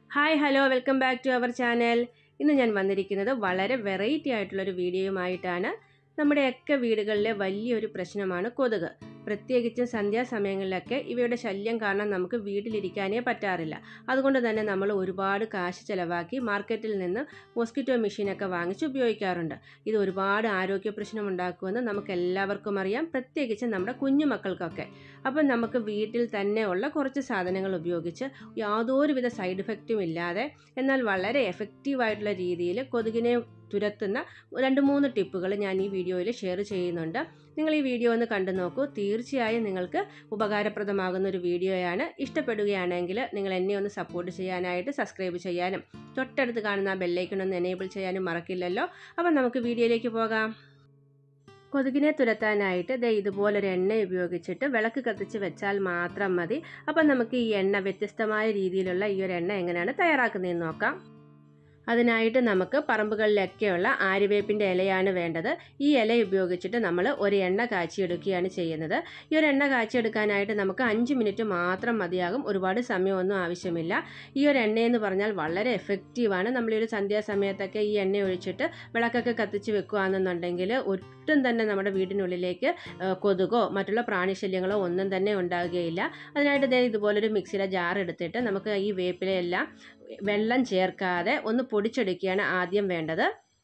hi hello welcome back to our channel ഇന്ന് ഞാൻ വന്നിരിക്കുന്നത് വളരെ വെറൈറ്റി ആയിട്ടുള്ളൊരു വീഡിയോയുമായിട്ടാണ് നമ്മുടെയൊക്കെ വീടുകളിലെ വലിയൊരു പ്രശ്നമാണ് കൊതുക് പ്രത്യേകിച്ചും സന്ധ്യാസമയങ്ങളിലൊക്കെ ഇവയുടെ ശല്യം കാരണം നമുക്ക് വീട്ടിലിരിക്കാനേ പറ്റാറില്ല അതുകൊണ്ട് തന്നെ നമ്മൾ ഒരുപാട് കാശ് ചിലവാക്കി മാർക്കറ്റിൽ നിന്ന് മോസ്കിറ്റോ മെഷീനൊക്കെ വാങ്ങിച്ച് ഉപയോഗിക്കാറുണ്ട് ഇത് ഒരുപാട് ആരോഗ്യ പ്രശ്നം ഉണ്ടാക്കുമെന്ന് നമുക്ക് എല്ലാവർക്കും അറിയാം പ്രത്യേകിച്ച് നമ്മുടെ കുഞ്ഞു മക്കൾക്കൊക്കെ അപ്പം നമുക്ക് വീട്ടിൽ തന്നെ ഉള്ള കുറച്ച് സാധനങ്ങൾ ഉപയോഗിച്ച് യാതൊരുവിധ സൈഡ് ഇഫക്റ്റും ഇല്ലാതെ എന്നാൽ വളരെ എഫക്റ്റീവായിട്ടുള്ള രീതിയിൽ കൊതുകിനെ തുരത്തുന്ന രണ്ട് മൂന്ന് ടിപ്പുകൾ ഞാൻ ഈ വീഡിയോയിൽ ഷെയർ ചെയ്യുന്നുണ്ട് നിങ്ങൾ ഈ വീഡിയോ ഒന്ന് കണ്ടു നോക്കൂ തീർച്ചയായും നിങ്ങൾക്ക് ഉപകാരപ്രദമാകുന്ന ഒരു വീഡിയോയാണ് ഇഷ്ടപ്പെടുകയാണെങ്കിൽ നിങ്ങൾ എന്നെ ഒന്ന് സപ്പോർട്ട് ചെയ്യാനായിട്ട് സബ്സ്ക്രൈബ് ചെയ്യാനും തൊട്ടടുത്ത് കാണുന്ന ആ ബെല്ലൈക്കൺ ഒന്ന് എനേബിൾ ചെയ്യാനും മറക്കില്ലല്ലോ അപ്പം നമുക്ക് വീഡിയോയിലേക്ക് പോകാം കൊതുകിനെ തുരത്താനായിട്ട് ദേ ഇതുപോലൊരു എണ്ണ ഉപയോഗിച്ചിട്ട് വിളക്ക് കത്തിച്ച് വെച്ചാൽ മാത്രം മതി അപ്പം നമുക്ക് ഈ എണ്ണ വ്യത്യസ്തമായ രീതിയിലുള്ള ഈ ഒരു എണ്ണ എങ്ങനെയാണ് തയ്യാറാക്കുന്നതെന്ന് നോക്കാം അതിനായിട്ട് നമുക്ക് പറമ്പുകളിലൊക്കെയുള്ള ആര്യവേപ്പിൻ്റെ ഇലയാണ് വേണ്ടത് ഈ ഇല ഉപയോഗിച്ചിട്ട് നമ്മൾ ഒരു എണ്ണ കാച്ചിയെടുക്കുകയാണ് ചെയ്യുന്നത് ഈ ഒരു എണ്ണ കാച്ചിയെടുക്കാനായിട്ട് നമുക്ക് അഞ്ച് മിനിറ്റ് മാത്രം മതിയാകും ഒരുപാട് സമയമൊന്നും ആവശ്യമില്ല ഈ ഒരു എണ്ണയെന്ന് പറഞ്ഞാൽ വളരെ എഫക്റ്റീവാണ് നമ്മൾ ഈ ഒരു സന്ധ്യാസമയത്തൊക്കെ ഈ എണ്ണ ഒഴിച്ചിട്ട് വിളക്കൊക്കെ കത്തിച്ച് വെക്കുകയാണെന്നുണ്ടെങ്കിൽ ഒട്ടും തന്നെ നമ്മുടെ വീടിനുള്ളിലേക്ക് കൊതുകോ മറ്റുള്ള പ്രാണിശല്യങ്ങളോ ഒന്നും തന്നെ ഉണ്ടാകുകയില്ല അതിനായിട്ട് ദേ ഇതുപോലൊരു മിക്സിയുടെ ജാർ എടുത്തിട്ട് നമുക്ക് ഈ വേപ്പിലയെല്ലാം വെള്ളം ചേർക്കാതെ ഒന്ന് പൊടിച്ചെടുക്കുകയാണ് ആദ്യം വേണ്ടത്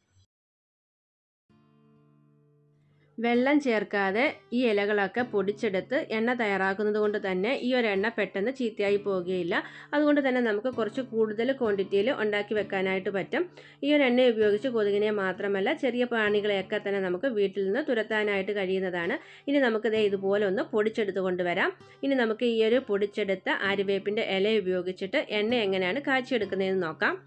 വെള്ളം ചേർക്കാതെ ഈ ഇലകളൊക്കെ പൊടിച്ചെടുത്ത് എണ്ണ തയ്യാറാക്കുന്നത് കൊണ്ട് തന്നെ ഈ ഒരു എണ്ണ പെട്ടെന്ന് ചീത്തയായി പോവുകയില്ല അതുകൊണ്ട് തന്നെ നമുക്ക് കുറച്ച് കൂടുതൽ ക്വാണ്ടിറ്റിയിൽ ഉണ്ടാക്കി വെക്കാനായിട്ട് പറ്റും ഈ ഒരു എണ്ണ ഉപയോഗിച്ച് കൊതുകിനെ മാത്രമല്ല ചെറിയ പ്രാണികളെയൊക്കെ തന്നെ നമുക്ക് വീട്ടിൽ നിന്ന് തുരത്താനായിട്ട് കഴിയുന്നതാണ് ഇനി നമുക്കിത് ഇതുപോലെ ഒന്ന് പൊടിച്ചെടുത്ത് കൊണ്ടുവരാം ഇനി നമുക്ക് ഈ ഒരു പൊടിച്ചെടുത്ത ആര്യവേപ്പിൻ്റെ ഇല ഉപയോഗിച്ചിട്ട് എണ്ണ എങ്ങനെയാണ് കാച്ചിയെടുക്കുന്നതെന്ന് നോക്കാം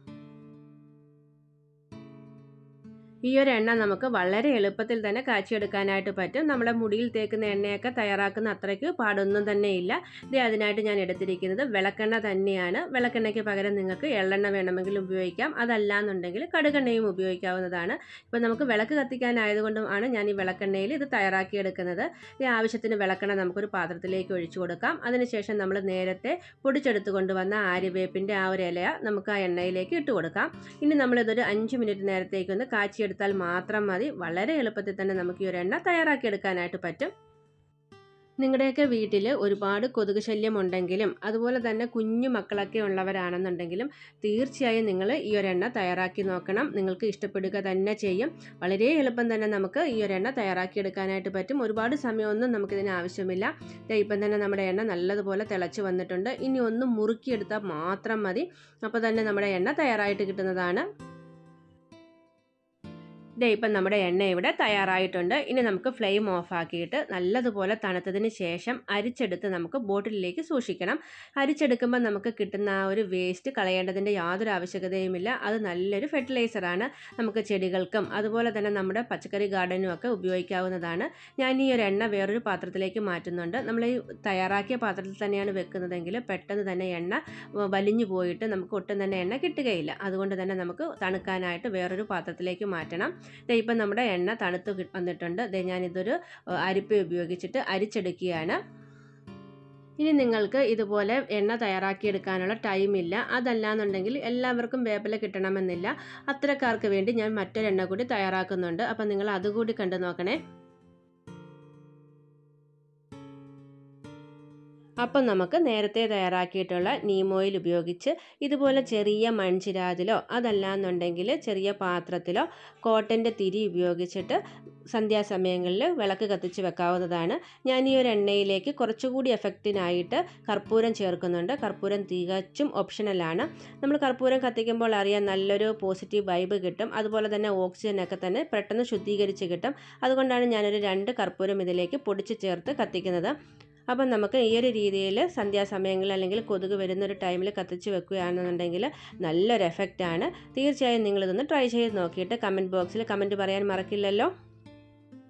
ഈ ഒരു എണ്ണ നമുക്ക് വളരെ എളുപ്പത്തിൽ തന്നെ കാച്ചിയെടുക്കാനായിട്ട് പറ്റും നമ്മുടെ മുടിയിൽ തേക്കുന്ന എണ്ണയൊക്കെ തയ്യാറാക്കുന്ന അത്രയ്ക്ക് പാടൊന്നും തന്നെ ഇല്ല ഇത് അതിനായിട്ട് ഞാൻ എടുത്തിരിക്കുന്നത് വിളക്കെണ്ണ തന്നെയാണ് വിളക്കെണ്ണയ്ക്ക് പകരം നിങ്ങൾക്ക് എള്ളെണ്ണ വേണമെങ്കിൽ ഉപയോഗിക്കാം അതല്ലാന്നുണ്ടെങ്കിൽ കടുകെണ്ണയും ഉപയോഗിക്കാവുന്നതാണ് ഇപ്പം നമുക്ക് വിളക്ക് കത്തിക്കാനായതുകൊണ്ടും ആണ് ഞാൻ ഈ വിളക്കെണ്ണയിൽ ഇത് തയ്യാറാക്കിയെടുക്കുന്നത് ഈ ആവശ്യത്തിന് വിളക്കെണ്ണ നമുക്കൊരു പാത്രത്തിലേക്ക് ഒഴിച്ചു കൊടുക്കാം അതിനുശേഷം നമ്മൾ നേരത്തെ പൊടിച്ചെടുത്ത് കൊണ്ടുവന്ന ആര്യവേപ്പിൻ്റെ ആ ഒരു ഇല നമുക്ക് ആ എണ്ണയിലേക്ക് ഇട്ട് കൊടുക്കാം ഇനി നമ്മളിതൊരു അഞ്ച് മിനിറ്റ് നേരത്തേക്കൊന്ന് കാച്ചി എടുത്താൽ മാത്രം മതി വളരെ എളുപ്പത്തിൽ തന്നെ നമുക്ക് ഈ ഒരു എണ്ണ തയ്യാറാക്കിയെടുക്കാനായിട്ട് പറ്റും നിങ്ങളുടെയൊക്കെ വീട്ടിൽ ഒരുപാട് കൊതുക് ശല്യം ഉണ്ടെങ്കിലും അതുപോലെ തന്നെ കുഞ്ഞു മക്കളൊക്കെ ഉള്ളവരാണെന്നുണ്ടെങ്കിലും തീർച്ചയായും നിങ്ങൾ ഈ ഒരു എണ്ണ തയ്യാറാക്കി നോക്കണം നിങ്ങൾക്ക് ഇഷ്ടപ്പെടുക തന്നെ ചെയ്യും വളരെ എളുപ്പം തന്നെ നമുക്ക് ഈ ഒരു എണ്ണ തയ്യാറാക്കിയെടുക്കാനായിട്ട് പറ്റും ഒരുപാട് സമയമൊന്നും നമുക്കിതിന് ആവശ്യമില്ല ഇപ്പം തന്നെ നമ്മുടെ എണ്ണ നല്ലതുപോലെ തിളച്ച് വന്നിട്ടുണ്ട് ഇനി ഒന്ന് മുറുക്കിയെടുത്താൽ മാത്രം മതി അപ്പോൾ തന്നെ നമ്മുടെ എണ്ണ തയ്യാറായിട്ട് കിട്ടുന്നതാണ് ദേ ഇപ്പം നമ്മുടെ എണ്ണ ഇവിടെ തയ്യാറായിട്ടുണ്ട് ഇനി നമുക്ക് ഫ്ലെയിം ഓഫ് ആക്കിയിട്ട് നല്ലതുപോലെ തണുത്തതിന് ശേഷം അരിച്ചെടുത്ത് നമുക്ക് ബോട്ടിലിലേക്ക് സൂക്ഷിക്കണം അരിച്ചെടുക്കുമ്പോൾ നമുക്ക് കിട്ടുന്ന ആ ഒരു വേസ്റ്റ് കളയേണ്ടതിൻ്റെ യാതൊരു ആവശ്യകതയുമില്ല അത് നല്ലൊരു ഫെർട്ടിലൈസറാണ് നമുക്ക് ചെടികൾക്കും അതുപോലെ തന്നെ നമ്മുടെ പച്ചക്കറി ഗാർഡനും ഒക്കെ ഉപയോഗിക്കാവുന്നതാണ് ഞാൻ ഈ ഒരു എണ്ണ വേറൊരു പാത്രത്തിലേക്ക് മാറ്റുന്നുണ്ട് നമ്മൾ ഈ തയ്യാറാക്കിയ പാത്രത്തിൽ തന്നെയാണ് വെക്കുന്നതെങ്കിൽ പെട്ടെന്ന് തന്നെ എണ്ണ വലിഞ്ഞു പോയിട്ട് നമുക്ക് ഒട്ടും തന്നെ എണ്ണ കിട്ടുകയില്ല അതുകൊണ്ട് തന്നെ നമുക്ക് തണുക്കാനായിട്ട് വേറൊരു പാത്രത്തിലേക്ക് മാറ്റണം ദേ ഇപ്പം നമ്മുടെ എണ്ണ തണുത്ത് വന്നിട്ടുണ്ട് ദേ ഞാനിതൊരു അരിപ്പ ഉപയോഗിച്ചിട്ട് അരിച്ചെടുക്കുകയാണ് ഇനി നിങ്ങൾക്ക് ഇതുപോലെ എണ്ണ തയ്യാറാക്കിയെടുക്കാനുള്ള ടൈമില്ല അതല്ലാന്നുണ്ടെങ്കിൽ എല്ലാവർക്കും വേപ്പില കിട്ടണമെന്നില്ല അത്തരക്കാർക്ക് വേണ്ടി ഞാൻ മറ്റൊരു എണ്ണ കൂടി തയ്യാറാക്കുന്നുണ്ട് അപ്പം നിങ്ങൾ അതുകൂടി കണ്ടു നോക്കണേ അപ്പം നമുക്ക് നേരത്തെ തയ്യാറാക്കിയിട്ടുള്ള നീം ഓയിൽ ഉപയോഗിച്ച് ഇതുപോലെ ചെറിയ മൺചിരാതിലോ അതല്ലാന്നുണ്ടെങ്കിൽ ചെറിയ പാത്രത്തിലോ കോട്ടൻ്റെ തിരി ഉപയോഗിച്ചിട്ട് സന്ധ്യാസമയങ്ങളിൽ വിളക്ക് കത്തിച്ച് വെക്കാവുന്നതാണ് ഞാൻ ഈ ഒരു എണ്ണയിലേക്ക് കുറച്ചുകൂടി എഫക്റ്റിനായിട്ട് കർപ്പൂരം ചേർക്കുന്നുണ്ട് കർപ്പൂരം തികച്ചും ഓപ്ഷണലാണ് നമ്മൾ കർപ്പൂരം കത്തിക്കുമ്പോൾ അറിയാൻ നല്ലൊരു പോസിറ്റീവ് വൈബ് കിട്ടും അതുപോലെ തന്നെ ഓക്സിജനൊക്കെ തന്നെ പെട്ടെന്ന് ശുദ്ധീകരിച്ച് കിട്ടും അതുകൊണ്ടാണ് ഞാനൊരു രണ്ട് കർപ്പൂരം ഇതിലേക്ക് പൊടിച്ച് ചേർത്ത് കത്തിക്കുന്നത് അപ്പം നമുക്ക് ഈ ഒരു രീതിയിൽ സന്ധ്യാസമയങ്ങളിൽ അല്ലെങ്കിൽ കൊതുക് വരുന്ന ഒരു ടൈമിൽ കത്തിച്ച് വെക്കുകയാണെന്നുണ്ടെങ്കിൽ നല്ലൊരു എഫക്റ്റാണ് തീർച്ചയായും നിങ്ങളിതൊന്ന് ട്രൈ ചെയ്ത് നോക്കിയിട്ട് കമൻറ്റ് ബോക്സിൽ കമൻറ്റ് പറയാൻ മറക്കില്ലല്ലോ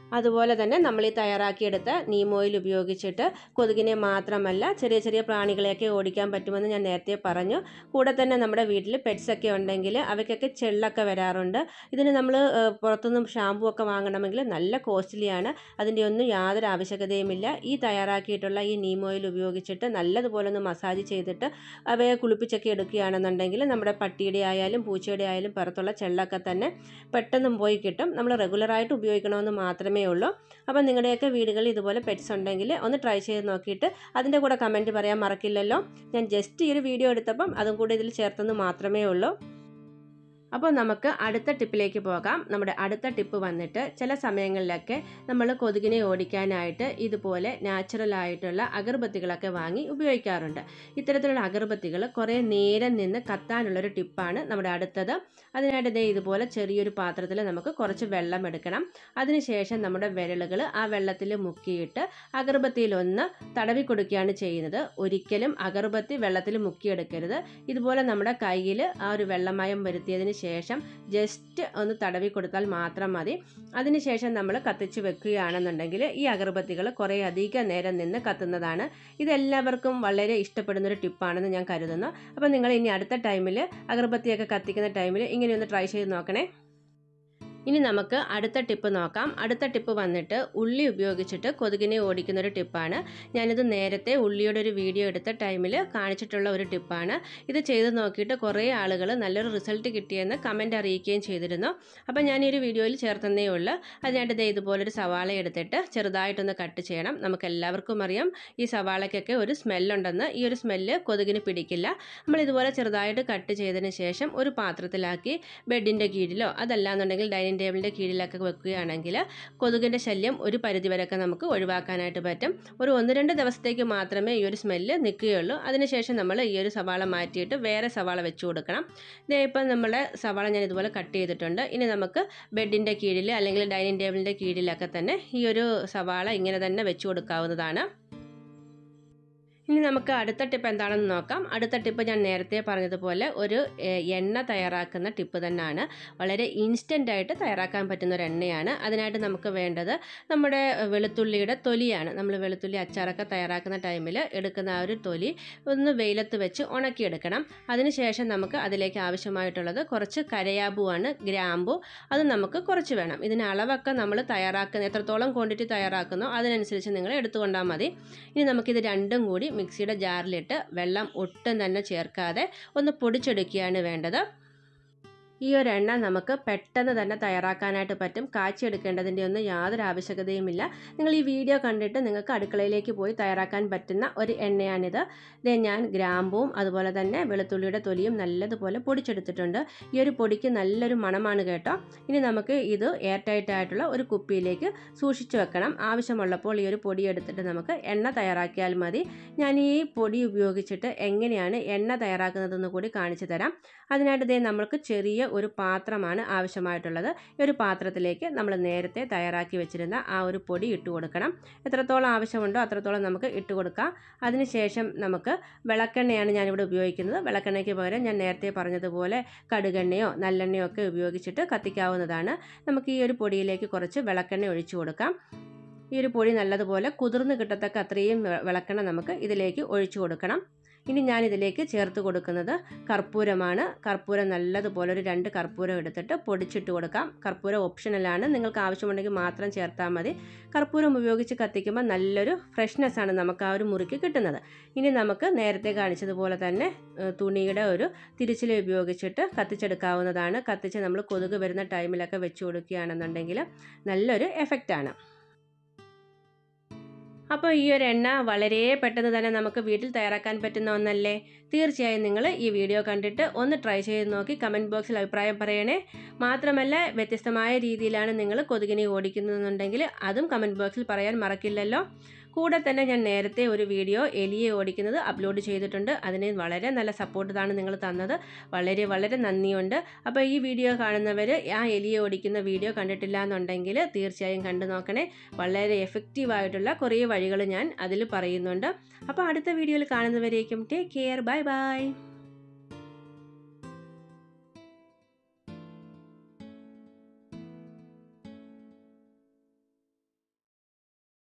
അതുപോലെ തന്നെ നമ്മൾ ഈ തയ്യാറാക്കിയെടുത്ത നീം ഓയിൽ ഉപയോഗിച്ചിട്ട് കൊതുകിനെ മാത്രമല്ല ചെറിയ ചെറിയ പ്രാണികളെയൊക്കെ ഓടിക്കാൻ പറ്റുമെന്ന് ഞാൻ നേരത്തെ പറഞ്ഞു കൂടെ തന്നെ നമ്മുടെ വീട്ടിൽ പെറ്റ്സൊക്കെ ഉണ്ടെങ്കിൽ അവയ്ക്കൊക്കെ ചെള്ളൊക്കെ വരാറുണ്ട് ഇതിന് നമ്മൾ പുറത്തുനിന്നും ഷാമ്പു ഒക്കെ വാങ്ങണമെങ്കിൽ നല്ല കോസ്റ്റ്ലിയാണ് അതിൻ്റെ ഒന്നും യാതൊരു ആവശ്യകതയുമില്ല ഈ തയ്യാറാക്കിയിട്ടുള്ള ഈ നീം ഓയിൽ ഉപയോഗിച്ചിട്ട് നല്ലതുപോലെ ഒന്ന് മസാജ് ചെയ്തിട്ട് അവയെ കുളിപ്പിച്ചൊക്കെ എടുക്കുകയാണെന്നുണ്ടെങ്കിൽ നമ്മുടെ പട്ടിയുടെ ആയാലും പൂച്ചയുടെ ആയാലും പുറത്തുള്ള ചെള്ളൊക്കെ തന്നെ പെട്ടെന്ന് പോയി കിട്ടും നമ്മൾ റെഗുലറായിട്ട് ഉപയോഗിക്കണമെന്ന് മാത്രമേ ഉള്ളൂ അപ്പം നിങ്ങളുടെയൊക്കെ വീടുകളിൽ ഇതുപോലെ പെറ്റ്സ് ഉണ്ടെങ്കിൽ ഒന്ന് ട്രൈ ചെയ്ത് നോക്കിയിട്ട് അതിൻ്റെ കൂടെ കമൻറ്റ് പറയാൻ മറക്കില്ലല്ലോ ഞാൻ ജസ്റ്റ് ഈ ഒരു വീഡിയോ എടുത്തപ്പം അതും കൂടി ഇതിൽ ചേർത്തെന്ന് മാത്രമേ ഉള്ളൂ അപ്പോൾ നമുക്ക് അടുത്ത ടിപ്പിലേക്ക് പോകാം നമ്മുടെ അടുത്ത ടിപ്പ് വന്നിട്ട് ചില സമയങ്ങളിലൊക്കെ നമ്മൾ കൊതുകിനെ ഓടിക്കാനായിട്ട് ഇതുപോലെ നാച്ചുറൽ ആയിട്ടുള്ള അഗർബത്തികളൊക്കെ വാങ്ങി ഉപയോഗിക്കാറുണ്ട് ഇത്തരത്തിലുള്ള അഗർബത്തികൾ കുറേ നേരം നിന്ന് കത്താനുള്ളൊരു ടിപ്പാണ് നമ്മുടെ അടുത്തത് അതിനായിട്ട് ദേ ഇതുപോലെ ചെറിയൊരു പാത്രത്തിൽ നമുക്ക് കുറച്ച് വെള്ളം എടുക്കണം അതിനുശേഷം നമ്മുടെ വിരലുകൾ ആ വെള്ളത്തിൽ മുക്കിയിട്ട് അഗർബത്തിയിലൊന്ന് തടവി കൊടുക്കുകയാണ് ചെയ്യുന്നത് ഒരിക്കലും അഗർബത്തി വെള്ളത്തിൽ മുക്കിയെടുക്കരുത് ഇതുപോലെ നമ്മുടെ കയ്യിൽ ആ ഒരു വെള്ളമയം വരുത്തിയതിന് ശേഷം ജസ്റ്റ് ഒന്ന് തടവി കൊടുത്താൽ മാത്രം മതി അതിനുശേഷം നമ്മൾ കത്തിച്ച് വെക്കുകയാണെന്നുണ്ടെങ്കിൽ ഈ അഗർബത്തികൾ കുറേ അധികം നേരം നിന്ന് കത്തുന്നതാണ് ഇതെല്ലാവർക്കും വളരെ ഇഷ്ടപ്പെടുന്ന ഒരു ടിപ്പാണെന്ന് ഞാൻ കരുതുന്നു അപ്പോൾ നിങ്ങൾ ഇനി അടുത്ത ടൈമിൽ അഗർബത്തിയൊക്കെ കത്തിക്കുന്ന ടൈമിൽ ഇങ്ങനെ ഒന്ന് ട്രൈ ചെയ്ത് നോക്കണേ ഇനി നമുക്ക് അടുത്ത ടിപ്പ് നോക്കാം അടുത്ത ടിപ്പ് വന്നിട്ട് ഉള്ളി ഉപയോഗിച്ചിട്ട് കൊതുകിനെ ഓടിക്കുന്ന ഒരു ടിപ്പാണ് ഞാനിത് നേരത്തെ ഉള്ളിയുടെ ഒരു വീഡിയോ എടുത്ത ടൈമിൽ കാണിച്ചിട്ടുള്ള ഒരു ടിപ്പാണ് ഇത് ചെയ്ത് നോക്കിയിട്ട് കുറേ ആളുകൾ നല്ലൊരു റിസൾട്ട് കിട്ടിയെന്ന് കമൻറ്റ് അറിയിക്കുകയും ചെയ്തിരുന്നു അപ്പോൾ ഞാൻ ഈ ഒരു വീഡിയോയിൽ ചേർത്തന്നേ ഉള്ളൂ അതിനായിട്ട് ദേ ഇതുപോലൊരു സവാള എടുത്തിട്ട് ചെറുതായിട്ടൊന്ന് കട്ട് ചെയ്യണം നമുക്ക് എല്ലാവർക്കും അറിയാം ഈ സവാളയ്ക്കൊക്കെ ഒരു സ്മെല്ലുണ്ടെന്ന് ഈ ഒരു സ്മെല്ല് കൊതുകിന് പിടിക്കില്ല നമ്മൾ ഇതുപോലെ ചെറുതായിട്ട് കട്ട് ചെയ്തതിന് ശേഷം ഒരു പാത്രത്തിലാക്കി ബെഡിൻ്റെ കീഴിലോ അതല്ലാന്നുണ്ടെങ്കിൽ ഡൈനിങ് ടേബിളിൻ്റെ കീഴിലൊക്കെ വെക്കുകയാണെങ്കിൽ കൊതുകിൻ്റെ ശല്യം ഒരു പരിധിവരെയൊക്കെ നമുക്ക് ഒഴിവാക്കാനായിട്ട് പറ്റും ഒരു ഒന്ന് രണ്ട് ദിവസത്തേക്ക് മാത്രമേ ഈ ഒരു സ്മെല്ല് നിൽക്കുകയുള്ളൂ അതിനുശേഷം നമ്മൾ ഈ ഒരു സവാള മാറ്റിയിട്ട് വേറെ സവാള വെച്ച് കൊടുക്കണം ഇതേ ഇപ്പം നമ്മുടെ സവാള ഞാൻ ഇതുപോലെ കട്ട് ചെയ്തിട്ടുണ്ട് ഇനി നമുക്ക് ബെഡിൻ്റെ കീഴിൽ അല്ലെങ്കിൽ ഡൈനിങ് ടേബിളിൻ്റെ കീഴിലൊക്കെ തന്നെ ഈ ഒരു സവാള ഇങ്ങനെ തന്നെ വെച്ച് കൊടുക്കാവുന്നതാണ് ഇനി നമുക്ക് അടുത്ത ടിപ്പ് എന്താണെന്ന് നോക്കാം അടുത്ത ടിപ്പ് ഞാൻ നേരത്തെ പറഞ്ഞതുപോലെ ഒരു എണ്ണ തയ്യാറാക്കുന്ന ടിപ്പ് തന്നെയാണ് വളരെ ഇൻസ്റ്റൻ്റ് ആയിട്ട് തയ്യാറാക്കാൻ പറ്റുന്ന ഒരു എണ്ണയാണ് അതിനായിട്ട് നമുക്ക് വേണ്ടത് നമ്മുടെ വെളുത്തുള്ളിയുടെ തൊലിയാണ് നമ്മൾ വെളുത്തുള്ളി അച്ചാറൊക്കെ തയ്യാറാക്കുന്ന ടൈമിൽ എടുക്കുന്ന ആ ഒരു തൊലി ഒന്ന് വെയിലത്ത് വെച്ച് ഉണക്കിയെടുക്കണം അതിനുശേഷം നമുക്ക് അതിലേക്ക് ആവശ്യമായിട്ടുള്ളത് കുറച്ച് കരയാമ്പുവാണ് ഗ്രാമ്പു അത് നമുക്ക് കുറച്ച് വേണം ഇതിന് അളവൊക്കെ നമ്മൾ തയ്യാറാക്കുന്ന എത്രത്തോളം ക്വാണ്ടിറ്റി തയ്യാറാക്കുന്നോ അതിനനുസരിച്ച് നിങ്ങൾ എടുത്തുകൊണ്ടാൽ മതി ഇനി നമുക്കിത് രണ്ടും കൂടി മിക്സിയുടെ ജാറിലിട്ട് വെള്ളം ഒട്ടും തന്നെ ചേർക്കാതെ ഒന്ന് പൊടിച്ചെടുക്കുകയാണ് വേണ്ടത് ഈ ഒരു എണ്ണ നമുക്ക് പെട്ടെന്ന് തന്നെ തയ്യാറാക്കാനായിട്ട് പറ്റും കാച്ചിയെടുക്കേണ്ടതിൻ്റെ ഒന്നും യാതൊരു ആവശ്യകതയുമില്ല നിങ്ങൾ ഈ വീഡിയോ കണ്ടിട്ട് നിങ്ങൾക്ക് അടുക്കളയിലേക്ക് പോയി തയ്യാറാക്കാൻ പറ്റുന്ന ഒരു എണ്ണയാണിത് ഇത് ഞാൻ ഗ്രാമ്പും അതുപോലെ തന്നെ വെളുത്തുള്ളിയുടെ തൊലിയും നല്ലതുപോലെ പൊടിച്ചെടുത്തിട്ടുണ്ട് ഈ ഒരു പൊടിക്ക് നല്ലൊരു മണമാണ് കേട്ടോ ഇനി നമുക്ക് ഇത് എയർ ടൈറ്റ് ആയിട്ടുള്ള ഒരു കുപ്പിയിലേക്ക് സൂക്ഷിച്ചു വെക്കണം ആവശ്യമുള്ളപ്പോൾ ഈ ഒരു പൊടി എടുത്തിട്ട് നമുക്ക് എണ്ണ തയ്യാറാക്കിയാൽ മതി ഞാൻ ഈ പൊടി ഉപയോഗിച്ചിട്ട് എങ്ങനെയാണ് എണ്ണ തയ്യാറാക്കുന്നതെന്ന് കൂടി കാണിച്ചു തരാം അതിനായിട്ട് ഇതേ നമ്മൾക്ക് ചെറിയ ഒരു പാത്രമാണ് ആവശ്യമായിട്ടുള്ളത് ഈ ഒരു പാത്രത്തിലേക്ക് നമ്മൾ നേരത്തെ തയ്യാറാക്കി വെച്ചിരുന്ന ആ ഒരു പൊടി ഇട്ട് കൊടുക്കണം എത്രത്തോളം ആവശ്യമുണ്ടോ അത്രത്തോളം നമുക്ക് ഇട്ട് കൊടുക്കാം അതിനുശേഷം നമുക്ക് വിളക്കെണ്ണയാണ് ഞാനിവിടെ ഉപയോഗിക്കുന്നത് വിളക്കെണ്ണയ്ക്ക് പകരം ഞാൻ നേരത്തെ പറഞ്ഞതുപോലെ കടുകെണ്ണയോ നല്ലെണ്ണയോ ഒക്കെ ഉപയോഗിച്ചിട്ട് കത്തിക്കാവുന്നതാണ് നമുക്ക് ഈ ഒരു പൊടിയിലേക്ക് കുറച്ച് വിളക്കെണ്ണ ഒഴിച്ചു കൊടുക്കാം ഈ ഒരു പൊടി നല്ലതുപോലെ കുതിർന്ന് കിട്ടത്തക്ക അത്രയും വിളക്കെണ്ണ നമുക്ക് ഇതിലേക്ക് ഒഴിച്ചു കൊടുക്കണം ഇനി ഞാൻ ഇതിലേക്ക് ചേർത്ത് കൊടുക്കുന്നത് കർപ്പൂരമാണ് കർപ്പൂരം നല്ലതുപോലെ ഒരു രണ്ട് കർപ്പൂരം എടുത്തിട്ട് പൊടിച്ചിട്ട് കൊടുക്കാം കർപ്പൂരം ഓപ്ഷണലാണ് നിങ്ങൾക്ക് ആവശ്യമുണ്ടെങ്കിൽ മാത്രം ചേർത്താൽ മതി കർപ്പൂരം ഉപയോഗിച്ച് കത്തിക്കുമ്പോൾ നല്ലൊരു ഫ്രഷ്നെസ് ആണ് നമുക്ക് ആ ഒരു മുറിക്ക് കിട്ടുന്നത് ഇനി നമുക്ക് നേരത്തെ കാണിച്ചതുപോലെ തന്നെ തുണിയുടെ ഒരു തിരിച്ചില ഉപയോഗിച്ചിട്ട് കത്തിച്ചെടുക്കാവുന്നതാണ് കത്തിച്ച് നമ്മൾ കൊതുക് വരുന്ന ടൈമിലൊക്കെ വെച്ച് കൊടുക്കുകയാണെന്നുണ്ടെങ്കിൽ നല്ലൊരു എഫക്റ്റാണ് അപ്പോൾ ഈ ഒരു എണ്ണ വളരെ പെട്ടെന്ന് തന്നെ നമുക്ക് വീട്ടിൽ തയ്യാറാക്കാൻ പറ്റുന്ന ഒന്നല്ലേ തീർച്ചയായും നിങ്ങൾ ഈ വീഡിയോ കണ്ടിട്ട് ഒന്ന് ട്രൈ ചെയ്ത് നോക്കി കമൻറ്റ് ബോക്സിൽ അഭിപ്രായം പറയണേ മാത്രമല്ല വ്യത്യസ്തമായ രീതിയിലാണ് നിങ്ങൾ കൊതുകിനെ ഓടിക്കുന്നതെന്നുണ്ടെങ്കിൽ അതും കമൻറ്റ് ബോക്സിൽ പറയാൻ മറക്കില്ലല്ലോ കൂടെ തന്നെ ഞാൻ നേരത്തെ ഒരു വീഡിയോ എലിയെ ഓടിക്കുന്നത് അപ്ലോഡ് ചെയ്തിട്ടുണ്ട് അതിന് വളരെ നല്ല സപ്പോർട്ടാണ് നിങ്ങൾ തന്നത് വളരെ വളരെ നന്ദിയുണ്ട് അപ്പോൾ ഈ വീഡിയോ കാണുന്നവർ ആ എലിയെ ഓടിക്കുന്ന വീഡിയോ കണ്ടിട്ടില്ല എന്നുണ്ടെങ്കിൽ തീർച്ചയായും കണ്ടു നോക്കണേ വളരെ എഫക്റ്റീവായിട്ടുള്ള കുറേ വഴികൾ ഞാൻ അതിൽ പറയുന്നുണ്ട് അപ്പോൾ അടുത്ത വീഡിയോയിൽ കാണുന്നവരേക്കും ടേക്ക് കെയർ ബൈ ബൈ